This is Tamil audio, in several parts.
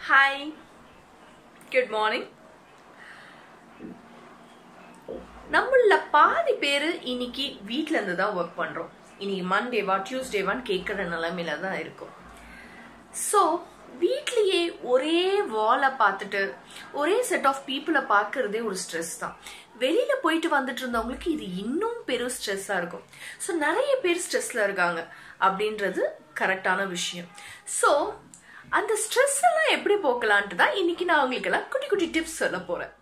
ஹாய் குட் மார்னிங் நம்மள பாதி பேர் இன்னைக்கு வீட்ல இருந்து தான் ஒர்க் பண்றோம் இன்னைக்கு மண்டேவா டியூஸ்டேவான்னு கேட்குற நிலைமையில தான் இருக்கும் ஸோ வீட்லயே ஒரே வாலை பார்த்துட்டு ஒரே செட் ஆஃப் பீப்புளை பார்க்கறதே ஒரு ஸ்ட்ரெஸ் தான் வெளியில போயிட்டு வந்துட்டு இருந்தவங்களுக்கு இது இன்னும் பெரும் ஸ்ட்ரெஸ்ஸாக இருக்கும் ஸோ நிறைய பேர் ஸ்ட்ரெஸ்ல இருக்காங்க அப்படின்றது கரெக்டான விஷயம் ஸோ அந்த ஸ்ட்ரெஸ் எல்லாம் எப்படி போக்கலான்ட்டு தான் இன்னைக்கு நான் உங்களுக்கு எல்லாம் குட்டி குட்டி டிப்ஸ் சொல்ல போறேன்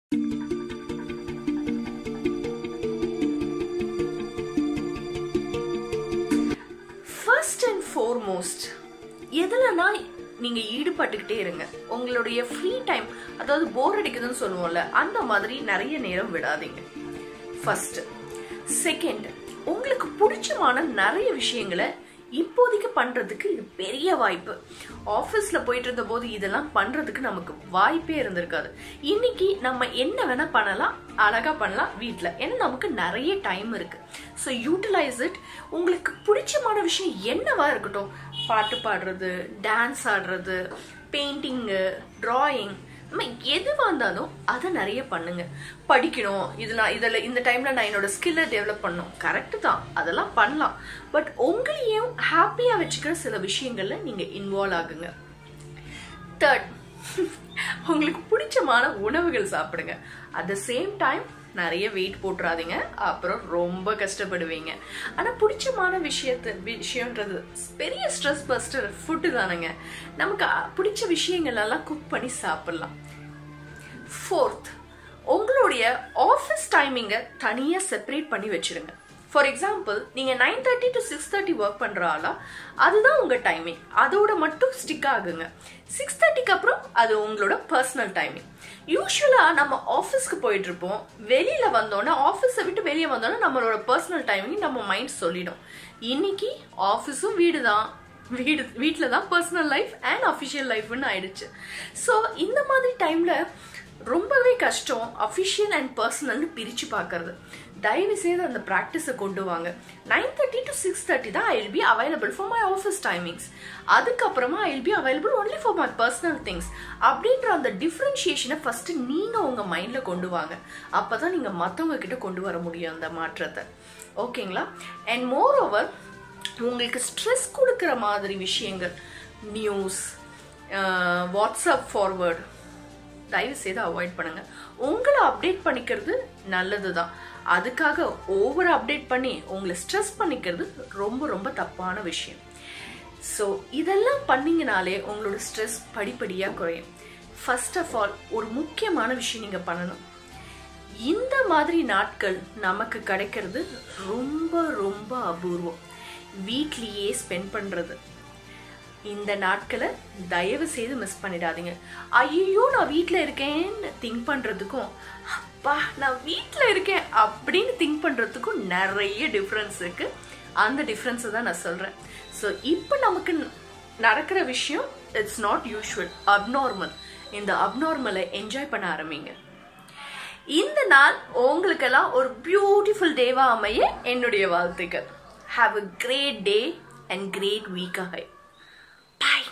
ஃபர்ஸ்ட் அண்ட் ஃபோர்மோஸ்ட் எதுலனா நீங்க ஈடுபட்டுக்கிட்டே இருங்க உங்களுடைய ஃப்ரீ டைம் அதாவது போர் அடிக்குதுன்னு சொல்லுவோம்ல அந்த மாதிரி நிறைய நேரம் விடாதீங்க ஃபர்ஸ்ட் செகண்ட் உங்களுக்கு பிடிச்சமான நிறைய விஷயங்களை இப்போதைக்கு பண்றதுக்கு இது பெரிய வாய்ப்பு ஆஃபீஸ்ல போயிட்டு இருந்த போது இதெல்லாம் பண்றதுக்கு நமக்கு வாய்ப்பே இருந்திருக்காது இன்னைக்கு நம்ம என்ன வேணா பண்ணலாம் அழகா பண்ணலாம் வீட்டில் ஏன்னா நமக்கு நிறைய டைம் இருக்கு ஸோ யூட்டிலைஸ் இட் உங்களுக்கு பிடிச்சமான விஷயம் என்னவா இருக்கட்டும் பாட்டு பாடுறது டான்ஸ் ஆடுறது பெயிண்டிங்கு டிராயிங் நம்ம எதுவாக இருந்தாலும் அதை நிறைய பண்ணுங்க படிக்கணும் இது நான் இதில் இந்த டைமில் நான் என்னோட ஸ்கில்லை டெவலப் பண்ணணும் கரெக்டு தான் அதெல்லாம் பண்ணலாம் பட் உங்களையும் ஹாப்பியாக வச்சுக்கிற சில விஷயங்களில் நீங்கள் இன்வால்வ் ஆகுங்க தேர்ட் உங்களுக்கு பிடிச்சமான உணவுகள் சாப்பிடுங்க அட் த சேம் டைம் நிறைய வெயிட் போட்டுறாதீங்க அப்புறம் ரொம்ப கஷ்டப்படுவீங்க ஆனால் பிடிச்சமான விஷயத்த விஷயன்றது பெரிய ஸ்ட்ரெஸ் பஸ்டர் ஃபுட்டு தானுங்க நமக்கு பிடிச்ச விஷயங்கள் எல்லாம் குக் பண்ணி சாப்பிடலாம் ஃபோர்த் உங்களுடைய ஆஃபீஸ் டைமிங்கை தனியாக செப்பரேட் பண்ணி வச்சிருங்க ஃபார் எக்ஸாம்பிள் நீங்கள் nine thirty to six thirty work பண்ணுற ஆளா அதுதான் உங்கள் டைமிங் அதோட மட்டும் ஸ்டிக் ஆகுங்க சிக்ஸ் தேர்ட்டிக்கு அப்புறம் அது உங்களோட பர்சனல் டைமிங் யூஸ்வலாக நம்ம ஆஃபீஸ்க்கு போயிட்டு இருப்போம் வெளியில் வந்தோன்னே ஆஃபீஸை விட்டு வெளியே வந்தோன்னே நம்மளோட பர்சனல் டைமிங் நம்ம மைண்ட் சொல்லிடும் இன்னைக்கு ஆஃபீஸும் வீடு தான் வீடு வீட்டில் தான் பர்சனல் லைஃப் அண்ட் அஃபிஷியல் லைஃப்னு ஆயிடுச்சு ஸோ இந்த மாதிரி டைமில் ரொம்பவே கஷ்டம் அஃபிஷியல் அண்ட் பர்சனல்னு பிரித்து பார்க்கறது தயவு செய்து அந்த ப்ராக்டிஸை கொண்டு வாங்க nine thirty to six thirty தான் I will be available for my office timings அதுக்கப்புறமா I will be available only for my personal things அப்படின்ற அந்த டிஃப்ரென்ஷியேஷனை ஃபர்ஸ்ட் நீங்கள் உங்கள் மைண்டில் கொண்டு வாங்க அப்போ தான் நீங்கள் மற்றவங்க கிட்ட கொண்டு வர முடியும் அந்த மாற்றத்தை ஓகேங்களா அண்ட் மோர் ஓவர் உங்களுக்கு ஸ்ட்ரெஸ் கொடுக்குற மாதிரி விஷயங்கள் நியூஸ் வாட்ஸ்அப் ஃபார்வர்டு தயவு செய்து அவாய்ட் பண்ணுங்க உங்களை அப்டேட் பண்ணிக்கிறது நல்லது தான் அதுக்காக ஓவர் அப்டேட் பண்ணி உங்களை ஸ்ட்ரெஸ் பண்ணிக்கிறது ரொம்ப ரொம்ப தப்பான விஷயம் ஸோ இதெல்லாம் பண்ணீங்கனாலே உங்களோட ஸ்ட்ரெஸ் படிப்படியாக குறையும் ஃபர்ஸ்ட் ஆஃப் ஆல் ஒரு முக்கியமான விஷயம் நீங்கள் பண்ணணும் இந்த மாதிரி நாட்கள் நமக்கு கிடைக்கிறது ரொம்ப ரொம்ப அபூர்வம் வீட்லேயே ஸ்பெண்ட் பண்ணுறது இந்த நாட்களை தயவு செய்து மிஸ் பண்ணிடாதீங்க ஐயோ நான் வீட்டில் இருக்கேன்னு திங்க் பண்ணுறதுக்கும் அப்பா நான் வீட்டில் இருக்கேன் அப்படின்னு திங்க் பண்ணுறதுக்கும் நிறைய டிஃப்ரென்ஸ் இருக்குது அந்த டிஃப்ரென்ஸை தான் நான் சொல்கிறேன் ஸோ இப்போ நமக்கு நடக்கிற விஷயம் இட்ஸ் நாட் யூஷுவல் அப்நார்மல் இந்த அப்நார்மலை என்ஜாய் பண்ண ஆரம்பிங்க இந்த நாள் உங்களுக்கெல்லாம் ஒரு பியூட்டிஃபுல் டேவா அமைய என்னுடைய வாழ்த்துக்கள் have a great day and great week அஹை Bye.